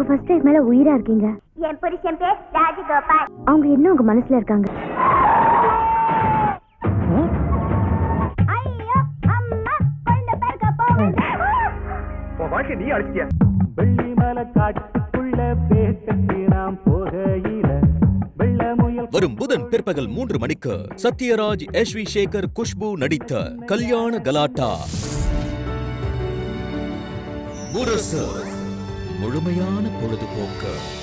first time மேல உயிரா இருக்கீங்க என் புருஷன் பேர் ராஜகோபால் அவங்க இன்னும் உங்க மனசுல இருக்காங்க ஐயோ அம்மா குழந்தை பிறக்க போகுது உன் வாழ்க்கை நீ அழிச்சிய வெள்ளிமலை காட்டுக்குள்ள பேசக்கு நாம் போகையில வெள்ள முயல் வரும் புதன் பிற்பகல் மூன்று மணிக்கு சத்யராஜ் எஸ் வி சேகர் குஷ்பு நடித்த கல்யாண கலாட்டா முரசு முழுமையான பொழுதுபோக்கு